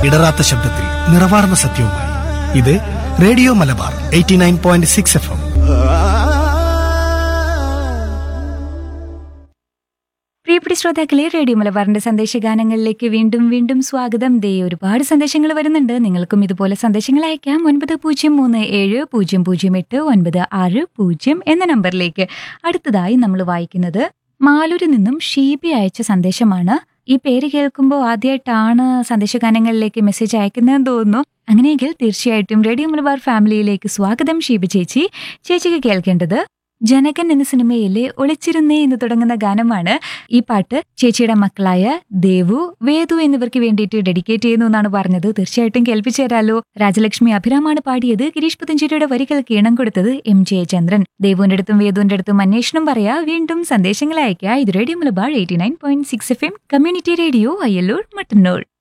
ഇടറാത്ത ശബ്ദത്തിൽ നിറവാർന്ന സത്യവുമായി ഇത് radio Malabar eighty nine point six F M പ്രിയപ്പെട്ട ശ്രോതാക്കളെ റേഡിയോ മലബാറിന്റെ സന്ദേശഗാനങ്ങളിലേക്ക് വീണ്ടും വീണ്ടും സ്വാഗതം ദേ ഒരുപാട് സന്ദേശങ്ങൾ വരുന്നുണ്ട് നിങ്ങൾക്കും ഇതുപോലെ സന്ദേശങ്ങൾ അയക്കാം ഒൻപത് പൂജ്യം മൂന്ന് ഏഴ് പൂജ്യം പൂജ്യം എട്ട് ഒൻപത് ആറ് പൂജ്യം എന്ന നമ്പറിലേക്ക് അടുത്തതായി നമ്മൾ വായിക്കുന്നത് മാലൂരിൽ നിന്നും ഷീബി അയച്ച സന്ദേശമാണ് ഈ പേര് കേൾക്കുമ്പോൾ ആദ്യമായിട്ടാണ് സന്ദേശഗാനങ്ങളിലേക്ക് മെസ്സേജ് അയക്കുന്നതെന്ന് തോന്നുന്നു അങ്ങനെയെങ്കിൽ തീർച്ചയായിട്ടും റേഡിയോ മലബാർ ഫാമിലിയിലേക്ക് സ്വാഗതം ഷീബി ചേച്ചി ചേച്ചിക്ക് കേൾക്കേണ്ടത് ജനകൻ എന്ന സിനിമയിലെ ഒളിച്ചിരുന്നേ എന്ന് തുടങ്ങുന്ന ഗാനമാണ് ഈ പാട്ട് ചേച്ചിയുടെ മക്കളായ ദേവു വേദു എന്നിവർക്ക് വേണ്ടിയിട്ട് ഡെഡിക്കേറ്റ് ചെയ്യുന്നു എന്നാണ് പറഞ്ഞത് തീർച്ചയായിട്ടും കേൾപ്പിച്ചു തരാലോ രാജലക്ഷ്മി അഭിരാമാണ് പാടിയത് ഗിരീഷ് പുത്തഞ്ചേരിയുടെ വരികൾക്ക് ഈണം കൊടുത്തത് എം ജയചന്ദ്രൻ ദേവുവിന്റെ അടുത്തും വേദുവിന്റെ അടുത്തും അന്വേഷണം പറയാ വീണ്ടും സന്ദേശങ്ങൾ അയക്കുക ഇത് radio Malabar eighty nine point six F M community radio Ayyallur Mattannur